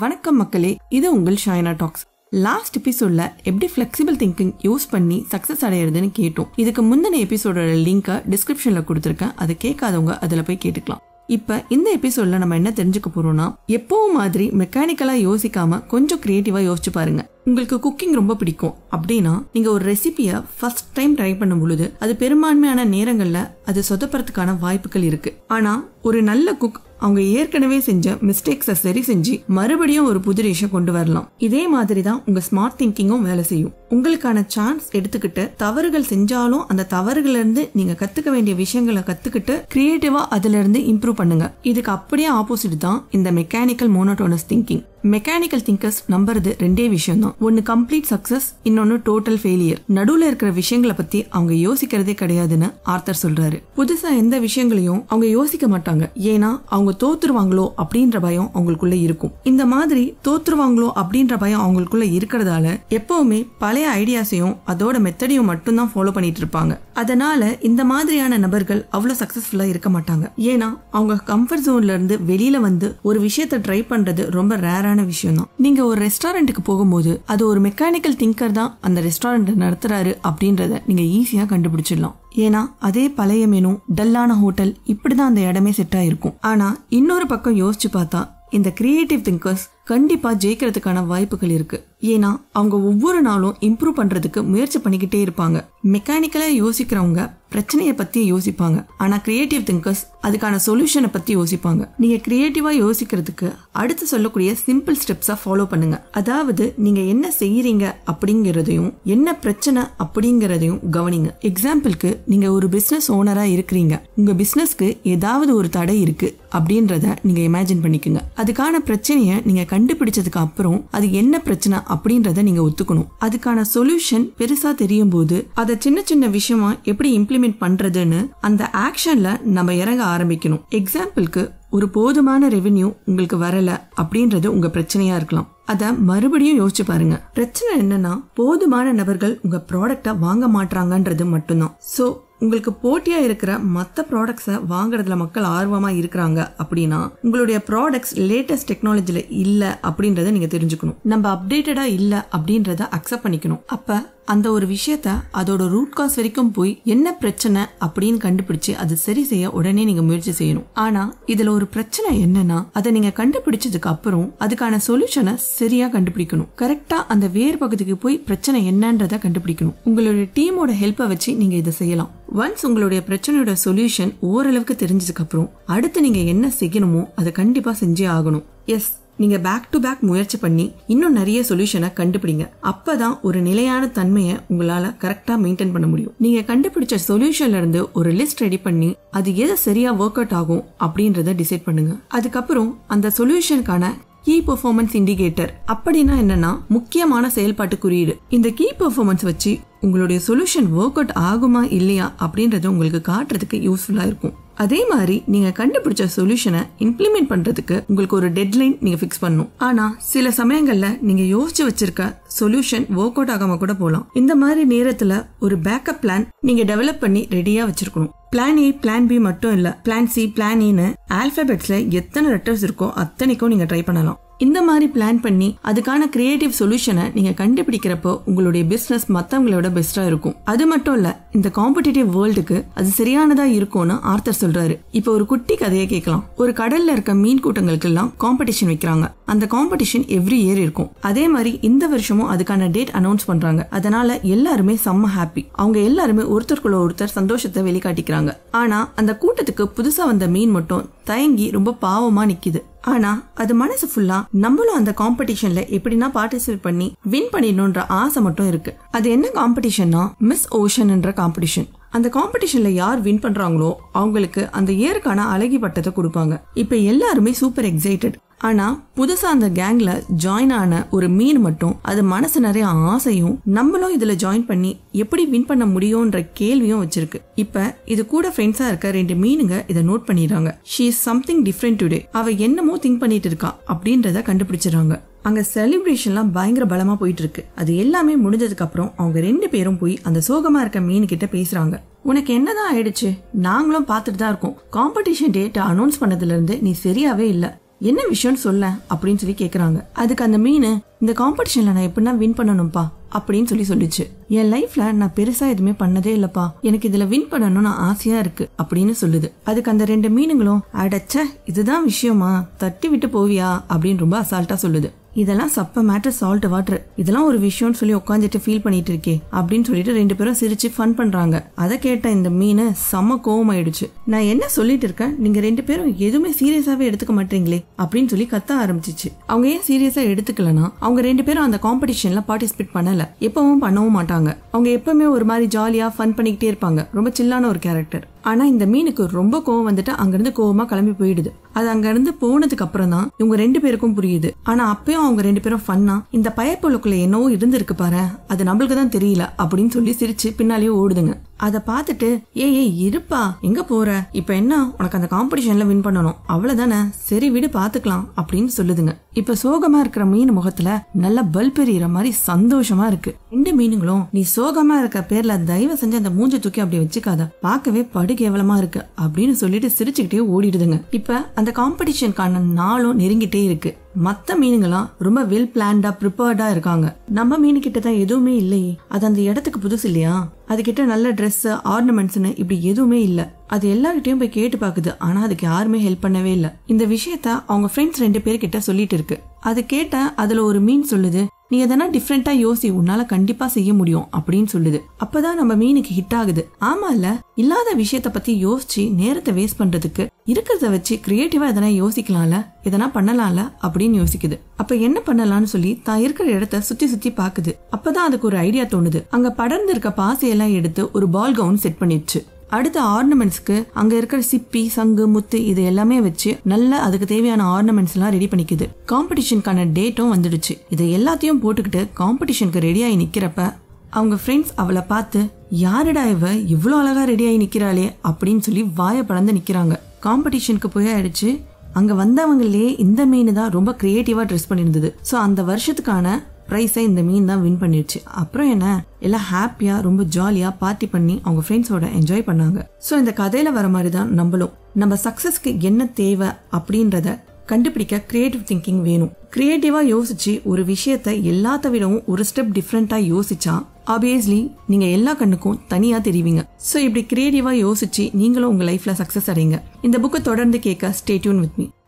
வணக்கம் மக்களே இது உங்கள் ஷைனா டாக்ஸ் லாஸ்ட் எபிசோட்ல எப்படி ஃபிளெக்சிபிள் திங்கிங் யூஸ் பண்ணி சக்சஸ் அடையிறதுன்னு கேட்டோம் இதுக்கு முந்தின எபிசோடோட லிங்கை டிஸ்கிரிப்ஷன்ல கொடுத்துருக்கேன் அதை கேட்காதவங்க அதுல போய் கேட்டுக்கலாம் இப்ப இந்த எபிசோட்ல நம்ம என்ன தெரிஞ்சுக்க போறோம்னா எப்பவும் மாதிரி மெக்கானிக்கலா யோசிக்காம கொஞ்சம் கிரியேட்டிவா யோசிச்சு பாருங்க உங்களுக்கு குக்கிங் ரொம்ப பிடிக்கும் அப்படின்னா நீங்க ஒரு ரெசிபியை ஃபர்ஸ்ட் டைம் ட்ரை பண்ணும் பொழுது அது பெரும்பான்மையான நேரங்கள்ல அது சொதப்புறதுக்கான வாய்ப்புகள் இருக்கு ஆனா ஒரு நல்ல குக் அவங்க ஏற்கனவே செஞ்ச மிஸ்டேக்ஸை சரி செஞ்சு மறுபடியும் ஒரு புது டிஷ்ஷை கொண்டு வரலாம் இதே மாதிரி தான் உங்க ஸ்மார்ட் திங்கிங்கும் வேலை செய்யும் உங்களுக்கான சான்ஸ் எடுத்துக்கிட்டு தவறுகள் செஞ்சாலும் அந்த தவறுகள்ல இருந்து நீங்க கத்துக்க வேண்டிய விஷயங்களை கத்துக்கிட்டு கிரியேட்டிவா அதுல இருந்து இம்ப்ரூவ் பண்ணுங்க இதுக்கு அப்படியே ஆப்போசிட் தான் இந்த mechanical monotonous thinking mechanical thinkers நம்புறது ரெண்டே விஷயம் தான் ஒன்னு கம்ப்ளீட் சக்சஸ் இன்னொன்னு டோட்டல் ஃபெயிலியர் நடுவுல இருக்கிற விஷயங்களை பத்தி அவங்க யோசிக்கிறதே கிடையாதுன்னு ஆர்த்தர் சொல்றாரு புதுசா எந்த விஷயங்களையும் அவங்க யோசிக்க மாட்டாங்க ஏன்னா அவங்க தோத்துருவாங்களோ அப்படின்ற பயம் அவங்களுக்குள்ள இருக்கும் இந்த மாதிரி தோத்துருவாங்களோ அப்படின்ற பயம் அவங்களுக்குள்ள இருக்கிறதால எப்பவுமே பழைய ஐடியாஸையும் அதோட மெத்தடையும் மட்டும்தான் ஃபாலோ பண்ணிட்டு இருப்பாங்க அதனால இந்த மாதிரியான நபர்கள் அவ்வளவு சக்சஸ்ஃபுல்லா இருக்க மாட்டாங்க ஏன்னா அவங்க கம்ஃபர்ட் ஜோன்ல இருந்து வெளியில வந்து ஒரு விஷயத்தை ட்ரை பண்றது ரொம்ப ரேரான விஷயம் தான் நீங்க ஒரு ரெஸ்டாரண்ட்டுக்கு போகும்போது அது ஒரு மெக்கானிக்கல் திங்கர் தான் அந்த ரெஸ்டாரண்ட் நடத்துறாரு அப்படின்றத நீங்க ஈஸியா கண்டுபிடிச்சிடலாம் ஏன்னா அதே பழைய மெனு டல்லான ஹோட்டல் இப்படிதான் அந்த இடமே செட் ஆயிருக்கும் ஆனா இன்னொரு பக்கம் யோசிச்சு பார்த்தா இந்த கிரியேட்டிவ் திங்கர்ஸ் கண்டிப்பா ஜெயிக்கிறதுக்கான வாய்ப்புகள் இருக்கு ஏன்னா அவங்க ஒவ்வொரு நாளும் இம்ப்ரூவ் பண்றதுக்கு முயற்சி பண்ணிக்கிட்டே இருப்பாங்க மெக்கானிக்கலா யோசிக்கிறவங்க பிரச்சனையை பத்தி யோசிப்பாங்க ஆனா கிரியேட்டிவ் திங்கர்ஸ் அதுக்கான சொல்யூஷனை பத்தி யோசிப்பாங்க நீங்க கிரியேட்டிவா யோசிக்கிறதுக்கு அடுத்து சொல்லக்கூடிய சிம்பிள் ஸ்டெப்ஸா ஃபாலோ பண்ணுங்க அதாவது நீங்க என்ன செய்யறீங்க அப்படிங்கறதையும் என்ன பிரச்சனை அப்படிங்கறதையும் கவனிங்க எக்ஸாம்பிளுக்கு நீங்க ஒரு பிசினஸ் ஓனரா இருக்கிறீங்க உங்க பிசினஸ்க்கு ஏதாவது ஒரு தடை இருக்கு அப்படின்றத நீங்க இமேஜின் பண்ணிக்கோங்க அதுக்கான பிரச்சனையை நீங்க கண்டுபிடிச்சதுக்கு அப்புறம் அது என்ன பிரச்சனை அப்படின்றத நீங்க ஒத்துக்கணும் அதுக்கான சொல்யூஷன் பெருசா தெரியும் போது அதை சின்ன சின்ன விஷயமா எப்படி இம்ப்ளிமெண்ட் பண்றதுன்னு அந்த ஆக்ஷன்ல நம்ம இறங்க ஆரம்பிக்கணும் எக்ஸாம்பிளுக்கு ஒரு போதுமான ரெவென்யூ உங்களுக்கு வரல அப்படின்றது உங்க பிரச்சனையா இருக்கலாம் அத மறுபடியும் யோசிச்சு பாருங்க பிரச்சனை என்னன்னா போதுமான நபர்கள் உங்க ப்ராடக்ட வாங்க மாட்டாங்கன்றது மட்டும்தான் சோ உங்களுக்கு போட்டியா இருக்கிற மத்த ப்ராடக்ட்ஸை வாங்குறதுல மக்கள் ஆர்வமா இருக்கிறாங்க அப்படின்னா உங்களுடைய ப்ராடக்ட்ஸ் லேட்டஸ்ட் டெக்னாலஜில இல்ல அப்படின்றத நீங்க தெரிஞ்சுக்கணும் நம்ம அப்டேட்டடா இல்ல அப்படின்றத அக்செப்ட் பண்ணிக்கணும் அப்ப அந்த ஒரு விஷயத்த அதோட ரூட் காஸ் வரைக்கும் போய் என்ன பிரச்சனை அப்படின்னு கண்டுபிடிச்சு அது சரி செய்ய உடனே நீங்க முயற்சி செய்யணும் ஆனா இதுல ஒரு பிரச்சனை என்னன்னா அதை நீங்க கண்டுபிடிச்சதுக்கு அப்புறம் அதுக்கான சொல்யூஷனை சரியா கண்டுபிடிக்கணும் கரெக்டா அந்த வேர் பகுதிக்கு போய் பிரச்சனை என்னன்றத கண்டுபிடிக்கணும் உங்களுடைய டீமோட ஹெல்ப்பை வச்சு நீங்க இதை செய்யலாம் ஒன்ஸ் உங்களுடைய பிரச்சனையோட சொல்யூஷன் ஓரளவுக்கு தெரிஞ்சதுக்கு அப்புறம் அடுத்து நீங்க என்ன செய்யணுமோ அதை கண்டிப்பா செஞ்சே ஆகணும் எஸ் நீங்க பேக் டு பேக் முயற்சி பண்ணி இன்னும் நிறைய சொல்யூஷனை கண்டுபிடிங்க அப்பதான் ஒரு நிலையான தன்மையை உங்களால கரெக்டா மெயின்டைன் பண்ண முடியும் நீங்க கண்டுபிடிச்ச சொல்யூஷன்ல இருந்து ஒரு லிஸ்ட் ரெடி பண்ணி அது எது சரியா ஒர்க் அவுட் ஆகும் அப்படின்றத டிசைட் பண்ணுங்க அதுக்கப்புறம் அந்த சொல்யூஷனுக்கான கீ பெர்ஃபார்மன்ஸ் இண்டிகேட்டர் அப்படின்னா என்னன்னா முக்கியமான செயல்பாட்டு குறியீடு இந்த கீ பெர்ஃபார்மன்ஸ் வச்சு உங்களுடைய சொல்யூஷன் ஒர்க் அவுட் ஆகுமா இல்லையா அப்படின்றத உங்களுக்கு காட்டுறதுக்கு யூஸ்ஃபுல்லா இருக்கும் அதே மாதிரி நீங்க கண்டுபிடிச்ச சொல்யூஷனை இம்ப்ளிமெண்ட் பண்றதுக்கு உங்களுக்கு ஒரு டெட்லைன் நீங்க ஃபிக்ஸ் பண்ணும் ஆனா சில சமயங்கள்ல நீங்க யோசிச்சு வச்சிருக்க சொல்யூஷன் ஒர்க் அவுட் ஆகாம கூட போலாம் இந்த மாதிரி நேரத்துல ஒரு பேக்கப் பிளான் நீங்க டெவலப் பண்ணி ரெடியா வச்சிருக்கணும் பிளான் ஏ பிளான் பி மட்டும் இல்ல பிளான் சி பிளான் ஏன்னு ஆல்பபெட்ஸ்ல எத்தனை லெட்டர்ஸ் இருக்கோ அத்தனைக்கும் நீங்க ட்ரை பண்ணலாம் இந்த மாதிரி பிளான் பண்ணி அதுக்கான கிரியேட்டிவ் சொல்யூஷனை நீங்க கண்டுபிடிக்கிறப்போ உங்களுடைய பிசினஸ் மத்தவங்களோட பெஸ்டா இருக்கும் அது மட்டும் இல்ல இந்த காம்படிட்டிவ் வேர்ல்டுக்கு அது சரியானதா இருக்கும்னு ஆர்த்தர் சொல்றாரு இப்போ ஒரு குட்டி கதையை கேட்கலாம் ஒரு கடல்ல இருக்க மீன் கூட்டங்களுக்கு எல்லாம் காம்படிஷன் வைக்கிறாங்க அந்த காம்படிஷன் எவ்ரி இயர் இருக்கும் அதே மாதிரி இந்த வருஷமும் அதுக்கான டேட் அனௌன்ஸ் பண்றாங்க அதனால எல்லாருமே செம்ம ஹாப்பி அவங்க எல்லாருமே ஒருத்தருக்குள்ள ஒருத்தர் சந்தோஷத்தை வெளிக்காட்டிக்கிறாங்க ஆனா அந்த கூட்டத்துக்கு புதுசா வந்த மீன் மட்டும் தயங்கி ரொம்ப பாவமா நிக்குது ஆனா அது மனசு ஃபுல்லா நம்மளும் அந்த காம்படிஷன்ல எப்படின்னா பார்ட்டிசிபேட் பண்ணி வின் பண்ணிடணும்ன்ற ஆசை மட்டும் இருக்கு அது என்ன காம்படிஷன்னா மிஸ் ஓஷன்ன்ற காம்படிஷன் அந்த காம்படிஷன்ல யார் வின் பண்றாங்களோ அவங்களுக்கு அந்த இயருக்கான அழகி பட்டத்தை கொடுப்பாங்க இப்ப எல்லாருமே சூப்பர் எக்ஸைட்டட் ஆனா புதுசா அந்த கேங்ல ஜாயின் ஆன ஒரு மீன் மட்டும் அது மனசு நிறைய ஆசையும் நம்மளும் இதுல ஜாயின் பண்ணி எப்படி வின் பண்ண முடியும்ன்ற கேள்வியும் வச்சிருக்கு இப்ப இது கூட ஃப்ரெண்ட்ஸா இருக்க ரெண்டு மீனுங்க இதை நோட் பண்ணிடுறாங்க she is something different today அவ என்னமோ திங்க் பண்ணிட்டு இருக்கா அப்படின்றத கண்டுபிடிச்சிடறாங்க அங்க செலிப்ரேஷன்லாம் பயங்கர பலமா போயிட்டு இருக்கு அது எல்லாமே முடிஞ்சதுக்கு அப்புறம் அவங்க ரெண்டு பேரும் போய் அந்த சோகமா இருக்க மீன் கிட்ட பேசுறாங்க உனக்கு என்னதான் ஆயிடுச்சு நாங்களும் பார்த்துட்டு தான் இருக்கோம் காம்படிஷன் டேட்டை அனௌன்ஸ் பண்ணதுல இருந்து நீ சரியாவே இல்ல என்ன விஷயம்னு சொல்ல அப்படின்னு சொல்லி கேக்குறாங்க அதுக்கு அந்த மீன் இந்த காம்படிஷன்ல நான் எப்படின்னா வின் பண்ணணும்ப்பா அப்படின்னு சொல்லி சொல்லிச்சு என் லைஃப்ல நான் பெருசா எதுவுமே பண்ணதே இல்லப்பா எனக்கு இதுல வின் பண்ணணும்னு ஆசையா இருக்கு அப்படின்னு சொல்லுது அதுக்கு அந்த ரெண்டு மீனுங்களும் அடச்ச இதுதான் விஷயமா தட்டி விட்டு போவியா அப்படின்னு ரொம்ப அசால்ட்டா சொல்லுது இதெல்லாம் சப்ப மேட்டர் சால்ட் வாட்டர் இதெல்லாம் ஒரு விஷயம்னு சொல்லி உட்காந்துட்டு ஃபீல் பண்ணிட்டு இருக்கே அப்படின்னு சொல்லிட்டு ரெண்டு பேரும் சிரிச்சு ஃபன் பண்றாங்க அதை கேட்ட இந்த மீன் செம கோவம் ஆயிடுச்சு நான் என்ன சொல்லிட்டு இருக்கேன் நீங்க ரெண்டு பேரும் எதுவுமே சீரியஸாவே எடுத்துக்க மாட்டீங்களே அப்படின்னு சொல்லி கத்த ஆரம்பிச்சிச்சு அவங்க ஏன் சீரியஸா எடுத்துக்கலனா அவங்க ரெண்டு பேரும் அந்த காம்படிஷன்ல பார்ட்டிசிபேட் பண்ணல எப்பவும் பண்ணவும் மாட்டாங்க அவங்க எப்பவுமே ஒரு மாதிரி ஜாலியா ஃபன் பண்ணிக்கிட்டே இருப்பாங்க ரொம்ப சில்லான ஒரு கேரக்டர் ஆனா இந்த மீனுக்கு ரொம்ப கோவம் வந்துட்டு அங்கிருந்து கோவமா கிளம்பி போயிடுது அது அங்க இருந்து போனதுக்கு அப்புறம் தான் இவங்க ரெண்டு பேருக்கும் புரியுது ஆனா அப்பயும் அவங்க ரெண்டு பேரும் ஃபன்னா இந்த பயப்புழுக்குள்ள என்னவோ இருந்திருக்கு பாரு அது நம்மளுக்கு தான் தெரியல அப்படின்னு சொல்லி சிரிச்சு பின்னாலேயே ஓடுதுங்க அதை பார்த்துட்டு ஏய் ஏய் இருப்பா எங்க போற இப்ப என்ன உனக்கு அந்த காம்படிஷன்ல வின் பண்ணணும் அவ்வளவுதானே சரி விடு பாத்துக்கலாம் அப்படின்னு சொல்லுதுங்க இப்ப சோகமா இருக்கிற மீன் முகத்துல நல்ல பல்ப் எறிகிற மாதிரி சந்தோஷமா இருக்கு ரெண்டு மீனுங்களும் நீ சோகமா இருக்க பேர்ல தயவு செஞ்சு அந்த மூஞ்ச தூக்கி அப்படி வச்சுக்காத பார்க்கவே படு கேவலமா இருக்கு அப்படின்னு சொல்லிட்டு சிரிச்சுக்கிட்டே ஓடிடுதுங்க இப்ப அந்த காம்படிஷனுக்கான நாளும் நெருங்கிட்டே இருக்கு மத்த மீனுங்களாம் ரொம்ப வெல் பிளான்டா ப்ரிப்பேர்டா இருக்காங்க நம்ம மீனு கிட்ட தான் எதுவுமே இல்லையே அது அந்த இடத்துக்கு புதுசு இல்லையா அது கிட்ட நல்ல ட்ரெஸ் ஆர்னமெண்ட்ஸ்னு இப்படி எதுவுமே இல்ல அது எல்லார்கிட்டயும் போய் கேட்டு பாக்குது ஆனா அதுக்கு யாருமே ஹெல்ப் பண்ணவே இல்ல இந்த விஷயத்த அவங்க ஃப்ரெண்ட்ஸ் ரெண்டு பேர்கிட்ட சொல்லிட்டு இருக்கு அது கேட்ட அதுல ஒரு மீன் சொல்லுது நீ எதனா டிஃப்ரெண்டா யோசி உன்னால கண்டிப்பா செய்ய முடியும் அப்படின்னு சொல்லுது அப்பதான் நம்ம மீனுக்கு ஹிட் ஆகுது ஆமா இல்ல இல்லாத விஷயத்த பத்தி யோசிச்சு நேரத்தை வேஸ்ட் பண்றதுக்கு இருக்கிறத வச்சு கிரியேட்டிவா எதனா யோசிக்கலாம்ல எதனா பண்ணலாம்ல அப்படின்னு யோசிக்குது அப்ப என்ன பண்ணலாம்னு சொல்லி தான் இருக்கிற இடத்த சுத்தி சுத்தி பாக்குது அப்பதான் அதுக்கு ஒரு ஐடியா தோணுது அங்க படர்ந்து இருக்க பாசையெல்லாம் எடுத்து ஒரு பால் கவுன் செட் பண்ணிடுச்சு அடுத்த ஆர்னமெண்ட்ஸ்க்கு அங்க இருக்கிற சிப்பி சங்கு முத்து இது எல்லாமே வச்சு நல்ல அதுக்கு தேவையான ஆர்னமெண்ட்ஸ் எல்லாம் ரெடி பண்ணிக்குது காம்படிஷனுக்கான டேட்டும் வந்துடுச்சு இதை எல்லாத்தையும் போட்டுக்கிட்டு காம்படிஷனுக்கு ரெடியாகி நிக்கிறப்ப அவங்க ஃப்ரெண்ட்ஸ் அவளை பார்த்து யாருடா இவ இவ்வளோ அழகா ரெடியாகி நிக்கிறாளே அப்படின்னு சொல்லி வாயை பழந்து நிக்கிறாங்க காம்படிஷனுக்கு போய் ஆயிடுச்சு அங்க வந்தவங்களே இந்த மீன் தான் ரொம்ப கிரியேட்டிவா ட்ரெஸ் பண்ணியிருந்தது ஸோ அந்த வருஷத்துக்கான ப்ரைஸை இந்த மீன் தான் வின் பண்ணிடுச்சு அப்புறம் என்ன எல்லாம் ஹாப்பியா ரொம்ப ஜாலியா பார்ட்டி பண்ணி அவங்க ஃப்ரெண்ட்ஸோட என்ஜாய் பண்ணாங்க ஸோ இந்த கதையில வர மாதிரி தான் நம்மளும் நம்ம சக்சஸ்க்கு என்ன தேவை அப்படின்றத கண்டுபிடிக்க கிரியேட்டிவ் திங்கிங் வேணும் கிரியேட்டிவா யோசிச்சு ஒரு விஷயத்த எல்லாத்த விடவும் ஒரு ஸ்டெப் டிஃப்ரெண்டா யோசிச்சா ஆப்வியஸ்லி நீங்க எல்லா கண்ணுக்கும் தனியா தெரிவிங்க ஸோ இப்படி கிரியேட்டிவா யோசிச்சு நீங்களும் உங்க லைஃப்ல சக்சஸ் அடைங்க இந்த புக்கை தொடர்ந்து கேட்க ஸ்டேட்யூன் வித் மீ